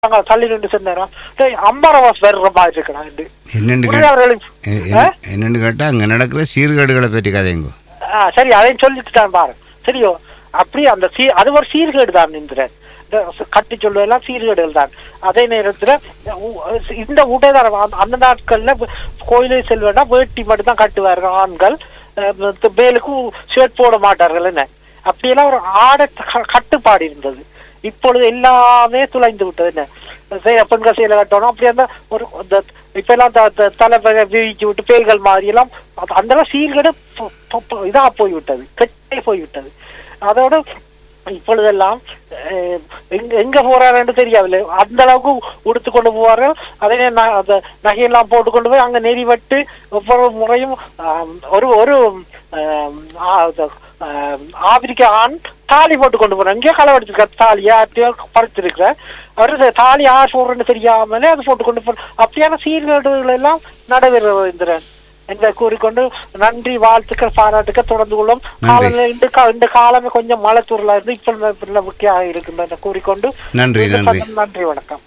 நாங்க தள்ளி நின்று சொன்னோம் டேய் அம்பார வாஸ் வேற மாதிரி இருக்கணும் என்று என்னென்னு உடனே கேட்- அவர்களும் எ- என்ன- என்னென்னு கேட்டால் அங்கே நடக்கிற சீர்கேடுகளை பற்றி கதைங்கோ ஆ, சரி அதையும் சொல்லிட்டு தான் பாரு சரியோ அப்படி அந்த சீ அது ஒரு சீர்கேடு தான் நின்றேன் கட்டி சொல்வதெல்லாம் சீர்கேடுகள் தான் அதே நேரத்துல உ- இந்த உடைதாரம் அந்த- அந்த நாட்கள்ல கோயிலுக்கு செல்வேன்னா வேட்டி மட்டும் தான் கட்டுவார்கள் ஆண்கள் அஹ், மேலுக்கு ஷர்ட் போட மாட்டார்கள் என்ன அப்படியெல்லாம் ஒரு ஆடை க- கட்டுப்பாடு இருந்தது இப்பொழுது எல்லாமே துளைந்து விட்டது என்ன சரி, பெண்கள் செயல கட்டணும் அப்படி அந்த ஒரு இந்த இப்ப எல்லாம் த- த- தலை வ- வீழ்ச்சி விட்டு பேய்கள் மாதிரி எல்லாம் அது- அந்த எல்லாம் சீர்கேடு பொ- பொ- பொ- இதா போய்விட்டது கெட்டே போய்விட்டது அதோட இப்பொழுதெல்லாம் அஹ், எங்க எங்க போறாருன்னு தெரியவில்லை அந்த அளவுக்கு உடுத்து கொண்டு போவார்கள் அதே ந- அந்த நகையெல்லாம் போட்டு கொண்டு போய் அங்க நெறி வெட்டு ஒவ்வொரு முறையும் ஆம், ஒரு ஒரு ஆம், ஆ, அது, ஆம், ஆப்பிரிக்க ஆண் தாலி போட்டு கொண்டு போறேன் இங்கே களவெடுத்திருக்க தாலி யார்ட்டையோ பறிச்சிருக்கிற அவரு தாலி யார் போடுறேன்னு தெரியாமலே அது போட்டு கொண்டு போற அப்படியான சீர்கேடுகள் எல்லாம் நடைபெறுகிறது இந்திரன் என்பதை கூறிக்கொண்டு நன்றி வாழ்த்துக்கள் பாராட்டுக்கள் தொடர்ந்து கொள்ளும் நன்றி. காலநிலை இந்த கா- இந்த காலமே கொஞ்சம் மழை தூரலா இருந்து இப்போ முக்கியம் இருக்கின்றன கூறிக்கொண்டு நன்றி, நன்றி. நன்றி வணக்கம்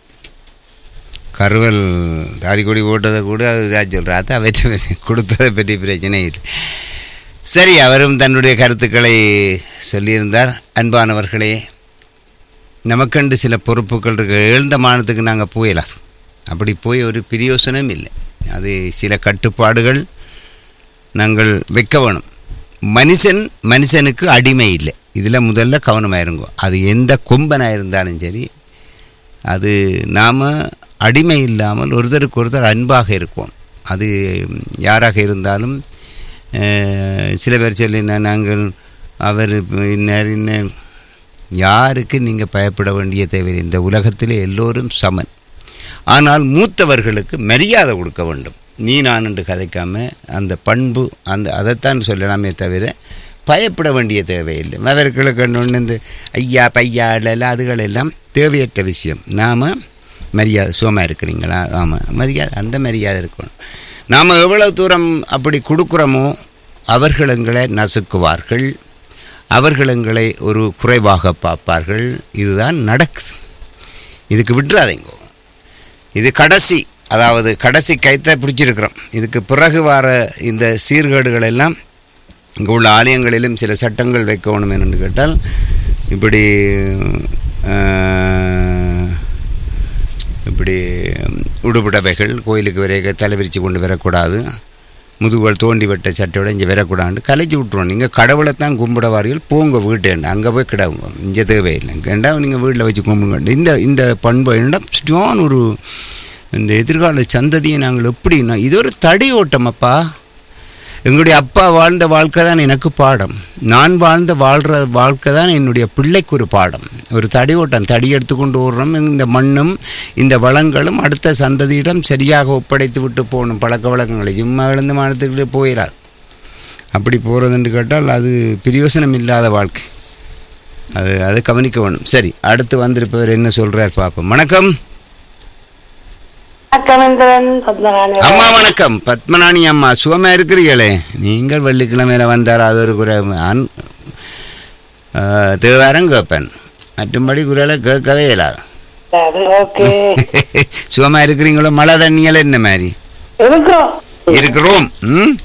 கருவல் தாரிக்கொடி போட்டதை கூட அது இதாக சொல்கிறாரு அவற்றை பற்றி கொடுத்ததை பற்றி பிரச்சனை இல்லை சரி அவரும் தன்னுடைய கருத்துக்களை சொல்லியிருந்தார் அன்பானவர்களே நமக்கண்டு சில பொறுப்புகள் இருக்கு எழுந்த மானத்துக்கு நாங்கள் போயிடலாம் அப்படி போய் ஒரு பிரயோசனம் இல்லை அது சில கட்டுப்பாடுகள் நாங்கள் வைக்க வேணும் மனுஷன் மனுஷனுக்கு அடிமை இல்லை இதில் முதல்ல கவனமாக இருங்கோ அது எந்த கொம்பனாக இருந்தாலும் சரி அது நாம் அடிமை இல்லாமல் ஒருத்தருக்கு ஒருத்தர் அன்பாக இருப்போம் அது யாராக இருந்தாலும் அஹ், சில பேர் சொல்லினா நாங்கள் அவர் இன்னார் இன்ன யாருக்கு நீங்கள் பயப்பட வேண்டிய தேவையில்லை இந்த உலகத்தில் எல்லோரும் சமன் ஆனால் மூத்தவர்களுக்கு மரியாதை கொடுக்க வேண்டும் நீ நான் என்று கதைக்காம அந்த பண்பு அந்த அதைத்தான் சொல்லலாமே தவிர பயப்பட வேண்டிய தேவையில்லை அவர்களுக்கு ஒன்று இந்த ஐயா பையா எல்லாம் அதுகளெல்லாம் தேவையற்ற விஷயம் நாம் மரியாதை சுகமாக இருக்கிறீங்களா ஆமாம் மரியாதை அந்த மரியாதை இருக்கணும் நாம் எவ்வளவு தூரம் அப்படி கொடுக்குறோமோ அவர்கள் எங்களை நசுக்குவார்கள் அவர்கள் எங்களை ஒரு குறைவாக பார்ப்பார்கள் இதுதான் நடக்குது இதுக்கு விட்டுறாதீங்க இது கடைசி அதாவது கடைசி கைத்தை பிடிச்சிருக்கிறோம் இதுக்கு பிறகு வர இந்த சீர்கேடுகள் எல்லாம் இங்கே உள்ள ஆலயங்களிலும் சில சட்டங்கள் வைக்கணும் என்று கேட்டால் இப்படி ஆஹ், இப்படி உடுபுடவைகள் கோயிலுக்கு வரைய தலைவிரிச்சு கொண்டு வரக்கூடாது முதுகுகள் தோண்டி விட்ட சட்டையோட இங்கே வரக்கூடாது கலைச்சி விட்ருவோம் நீங்கள் கடவுளை தான் கும்பிடுவார்கள் போங்க வீட்டேண்டு அங்கே போய் கிடவுங்க இங்கே தேவையில்லை கேண்டா நீங்கள் வீட்டில் வச்சு கும்பிடுங்க இந்த இந்த பண்பு என்ன சுற்றியான ஒரு இந்த எதிர்கால சந்ததியை நாங்கள் எப்படின்னா இது ஒரு தடி ஓட்டமப்பா எங்களுடைய அப்பா வாழ்ந்த வாழ்க்கை தான் எனக்கு பாடம் நான் வாழ்ந்த வாழ்கிற வாழ்க்கை தான் என்னுடைய பிள்ளைக்கு ஒரு பாடம் ஒரு தடி ஓட்டம் தடி எடுத்துக்கொண்டு ஓடுறோம் இந்த மண்ணும் இந்த வளங்களும் அடுத்த சந்ததியிடம் சரியாக ஒப்படைத்து விட்டு போகணும் பழக்க வழக்கங்களை சும்மா எழுந்து மானத்துக்கிட்டு போயிடாது அப்படி போகிறதுன்னு கேட்டால் அது பிரயோசனம் இல்லாத வாழ்க்கை அது அதை கவனிக்க வேணும் சரி அடுத்து வந்திருப்பவர் என்ன சொல்கிறார் பார்ப்போம் வணக்கம் அக்கமந்திரன் பத்மநாணி அம்மா வணக்கம் பத்மநாணி அம்மா சுகமா இருக்கிறீங்களே நீங்கள் வெள்ளிக்கிழமையில வந்தார் அது ஒரு குறை அன் தேவாரம் கேட்பேன் மற்றும்படி குரலை கேட்கவே இல்லாது ஓகே சுகமா இருக்கிறீங்களோ மழை தண்ணிகள் என்ன மாதிரி இருக்கிறோம் இருக்கிறோம் ம்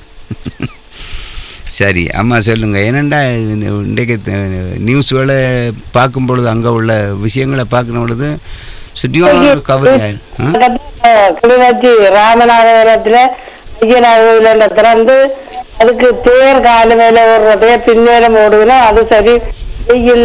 சரி அம்மா சொல்லுங்க ஏனண்டா இந்த இன்றைக்கு நியூஸ்களை பார்க்கும் பொழுது அங்கே உள்ள விஷயங்களை பார்க்கும் பொழுது சுற்றியும் கவலை ஆயிடும் கிளிநொச்சி ராமநாதபுரத்துல ஐயனாக திறந்து அதுக்கு தேர் கால மேல ஓடுறதே பின்னேரம் ஓடுதுன்னா அது சரி வெயில்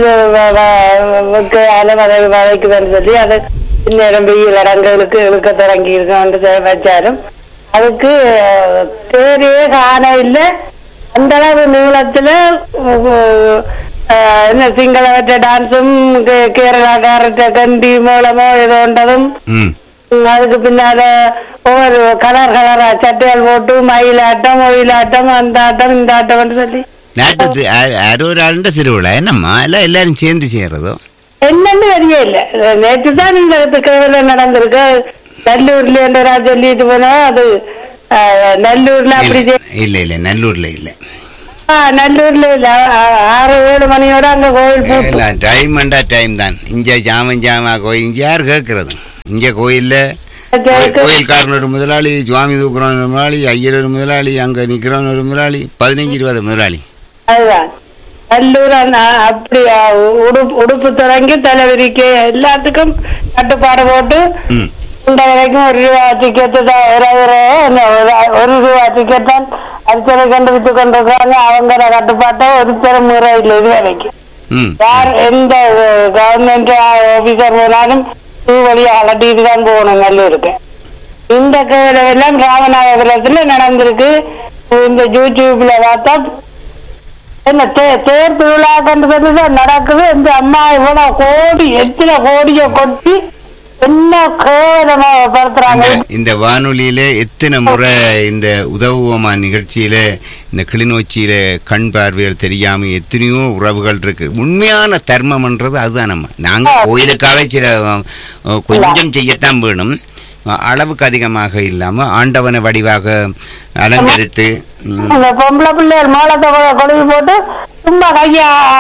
வதை வதைக்குதுன்னு சொல்லி அது பின்னேரம் வெயில் இடங்களுக்கு இழுக்க தொடங்கி இருக்கோம்னு வச்சாலும் அதுக்கு அஹ், தேரே காண இல்லை அந்த அளவு நீளத்துல அஹ், அஹ், என்ன சிங்களவற்ற டான்ஸும் கே- கேரளாக்காரற்ற கண்டி மூலமோ ஏதோ ஒன்றதும் ம் ம், அதுக்கு பின்னால ஒவ்வொரு கலர் கலரா சட்டைகள் போட்டு மயிலாட்டம் ஒயிலாட்டம் அந்த ஆட்டம் இந்த ஆட்டம்னு சொல்லி நாட்டு யாரோ ஒரு ஆளுண்ட திருவிழா என்னம்மா எல்லாம் எல்லாரும் சேர்ந்து செய்கிறதோ என்னன்னு தெரிய இல்ல நேற்று தான் இந்த கேவல நடந்திருக்கு நல்லூர்ல என்றா சொல்லிட்டு போனா அது அஹ், நல்லூர்ல அப்படி இல்லை செய்- இல்லை இல்லை நல்லூரில் இல்லை ஆ, நல்லூர்ல இல்ல ஆ- ஆறு ஏழு மணியோட அங்க கோயில் பூட்டு இல்லை டைம் அண்டா டைம் தான் இங்கே ஜாமன் ஜாமா கோயில் இங்கே யார் கேட்குறது இங்கே கோயில்ல கோயில்- கோயில்காரன் ஒரு முதலாளி சுவாமி தூக்குறவன் ஒரு முதலாளி ஐயர் ஒரு முதலாளி அங்க நிக்கிறவன் ஒரு முதலாளி பதினஞ்சு இருபது முதலாளி அதுதான் நல்லூர் அந்த அப்படி அஹ், உடுப்பு உடுப்பு தொடங்கி தலைவிரிக்க எல்லாத்துக்கும் கட்டுப்பாடு போட்டு ம் இந்த வரைக்கும் ஒரு ரூபா டிக்கெட்டு தான் ஒரு ஒரு ஒரு- ஒரு ரூபா டிக்கெட் தான் அரிசலை கண்டு வித்து கொண்டிருக்காங்க அவங்க கட்டுப்பாட்டை ஒரு முறை இல்லை இது வரைக்கும் ம் யார் எந்த கவர்மெண்ட் ஆபீசர் போனாலும் டூ வழியா அலட்டிட்டு தான் போகணும் நல்லூருக்கு இந்த கோவில் எல்லாம் ராமநாதபுரத்துல நடந்திருக்கு இந்த யூடியூப்ல பார்த்தா என்ன தே தேர் திருவிழா கண்டு தான் நடக்குது இந்த அம்மா இவ்வளவு கோடி எத்தனை கோடியை கொட்டி என்ன கேவலமா படுத்துறாங்க இந்த- இந்த வானொலியில எத்தனை முறை இந்த உதவுவோமா நிகழ்ச்சியில இந்த கிளிநொச்சியில கண் பார்வைகள் தெரியாம எத்தனையோ உறவுகள் இருக்கு உண்மையான தர்மம்ன்றது அதுதான் நம்ம நாங்க கோயிலுக்காக சில அஹ், கொஞ்சம் செய்யத்தான் வேணும் அளவுக்கு அதிகமாக இல்லாம ஆண்டவனை வடிவாக அலங்கரித்து ம், அந்த பொம்பளை பிள்ளைகள் மேலத்தை கொ- கொழுவி போட்டு சும்மா கைய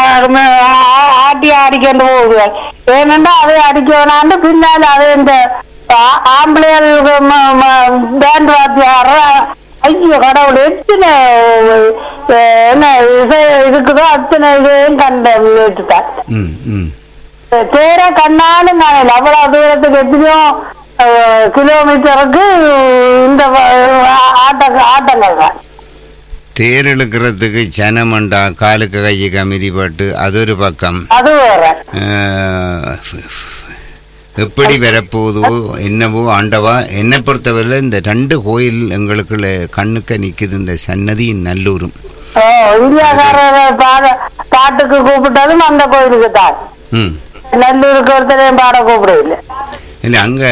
ஆட்டி ஆடிக்கொண்டு போகுது ஏனென்றா அதை அடிக்க வேணாண்டு பின்னால அது இந்த ஆ- ஆம்பளைகளுக்கு ம- ம- பேண்ட் வாத்தியார ஐயோ கடவுள் எத்தனை அஹ், என்ன இசை இருக்குதோ அத்தனை இதையும் கண்ட நேற்றுத்தான் ம் ம் தேர கண்ணாலும் காணல அவ்வளவு தூரத்துக்கு எத்தனையோ அஹ், கிலோமீட்டருக்கு இந்த வ- ஆட்ட ஆட்டங்கள் தான் தேர் இழுக்கிறதுக்கு சனமண்டா காலுக்கு கைக்கு மிதிப்பட்டு அது ஒரு பக்கம் அது வேற ஆஹ், எப்படி வரப்போகுதோ என்னவோ ஆண்டவா என்னை பொறுத்தவரையில் இந்த ரெண்டு கோயில் எங்களுக்குள்ள கண்ணுக்க நிற்குது இந்த சன்னதி நல்லூரும் ஓ இந்தியாக்காரர் பாட பாட்டுக்கு கூப்பிட்டதும் அந்த கோயிலுக்கு தான் ம் நல்லூருக்கு ஒருத்தரையும் பாட கூப்பிடவில்லை இல்லை அங்கே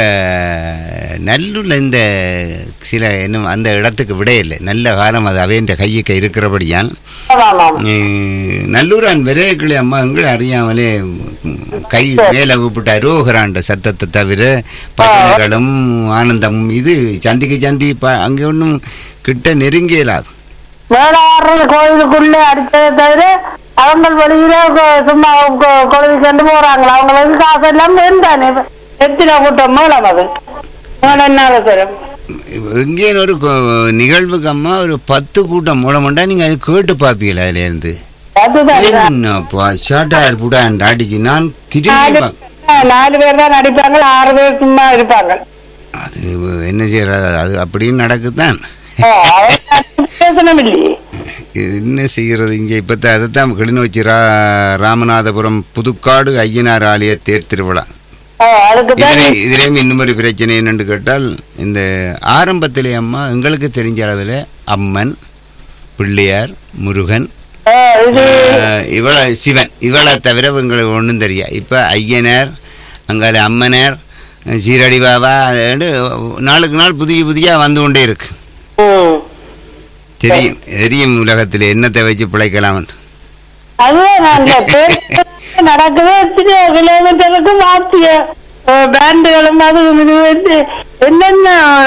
நல்லூரில் இந்த சில இன்னும் அந்த இடத்துக்கு விட இல்லை நல்ல காலம் அது அவையன்ற கையுக்க இருக்கிறபடியால் ஆமாம் ஆமாம் உம், நல்லூரான் விரையக்கிளி அம்மா எங்களை அறியாமலே உம், கை மேலே கூப்பிட்டு அரோகரான்ற சத்தத்தை தவிர பகல்களும் ஆனந்தமும் இது சந்திக்கு சந்தி ப அங்கே ஒன்றும் கிட்ட நெருங்கி இயலாது மேலாடுறது கோயிலுக்குள்ளே அடிச்சதை தவிர அவங்க வெளியில கொ- சும்மா கொ- கொழுவி கொண்டு போறாங்களா அவங்களுக்கு காசு எல்லாம் வேண்டானே எத்தனை கூட்டம் மேலம் அது மேடம் என்ன தரும் எங்கே ஒரு கொ- நிகழ்வுக்கு அம்மா ஒரு பத்து கூட்டம் மூலமாண்டா நீங்கள் அது கேட்டு பார்ப்பீங்களா அதுலேருந்து அதுதான் என்னப்பா ஷாட்டார் புடான் அடிச்சு நான் திரும்பி நாலு பா- நாலு பேர் தான் நடிப்பாங்க ஆறு பேர் சும்மா இருப்பாங்க அது என்ன செய்யறது அது அப்படின்னு நடக்குதான் ஓ, அவங்க பேசணும் இல்லையே என்ன செய்கிறது இங்கே இப்போ தான் அதைத்தான் கிளிநொச்சி ரா ராமநாதபுரம் புதுக்காடு ஐயனார் ஆலய தேர் திருவிழா ஓ, அதுக்கு தான் இதிலே இதிலேயும் இன்னும் ஒரு பிரச்சனை என்னன்னு கேட்டால் இந்த ஆரம்பத்திலே அம்மா எங்களுக்கு தெரிஞ்ச அளவில் அம்மன் பிள்ளையார் முருகன் ஓ, இது ஆஹ், இவள சிவன் இவளை தவிர எங்களுக்கு ஒன்றும் தெரியா இப்போ ஐயனார் அங்கால அம்மனார் சீரடி பாபா அதுன்னு நாளுக்கு நாள் புதிய புதிய வந்து கொண்டே இருக்கு ம். தெரியும் தெரியும் உலகத்தில் என்னத்தை வச்சு பிழைக்கலாம் அதுதான் நான் இந்த பேர் நடக்குது எத்தனை கிலோமீட்டருக்கு மாத்திய பேண்டுகளும் அது இது வந்து என்னென்ன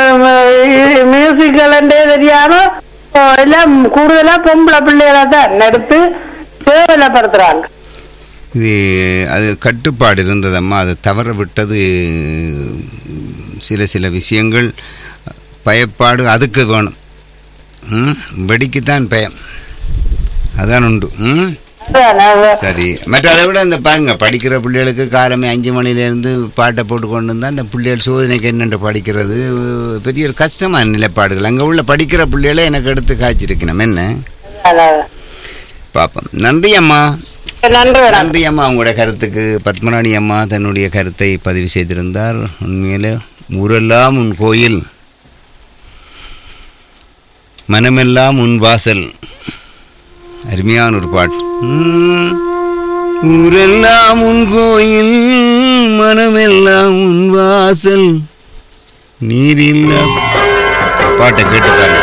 மியூசிக்கல்ன்றே தெரியாம ஓ, எல்லாம் கூடுதலா பொம்பளை பிள்ளைகளை தான் நடத்து கேவலப்படுத்துறாங்க இது அது கட்டுப்பாடு இருந்ததம்மா அது தவற விட்டது சில சில விஷயங்கள் பயப்பாடு அதுக்கு வேணும் ம் வெடிக்குத்தான் பயம் அதான் உண்டு ம் அதான் நான் சரி மற்ற அதை விட இந்த பாருங்க படிக்கிற பிள்ளைகளுக்கு காலமே அஞ்சு மணிலேருந்து பாட்டை போட்டு கொண்டு வந்தால் அந்த பிள்ளைகள் சோதனைக்கு என்னென்று படிக்கிறது பெரிய ஒரு கஷ்டமான நிலைப்பாடுகள் அங்கே உள்ள படிக்கிற பிள்ளைகளை எனக்கு எடுத்து காய்ச்சிருக்கணும் என்ன அதான். பார்ப்போம் நன்றி அம்மா நன்றி மேடம் நன்றி அம்மா உங்களோட கருத்துக்கு பத்மராணி அம்மா தன்னுடைய கருத்தை பதிவு செய்திருந்தார் உண்மையிலே ஊரெல்லாம் உன் கோயில் மனமெல்லாம் உன் வாசல் அருமையான ஒரு பாட்டு உம், ஊரெல்லாம் உன் கோயில் மனமெல்லாம் உன் வாசல் நீரில்லா பாட்டை கேட்டு பாருங்க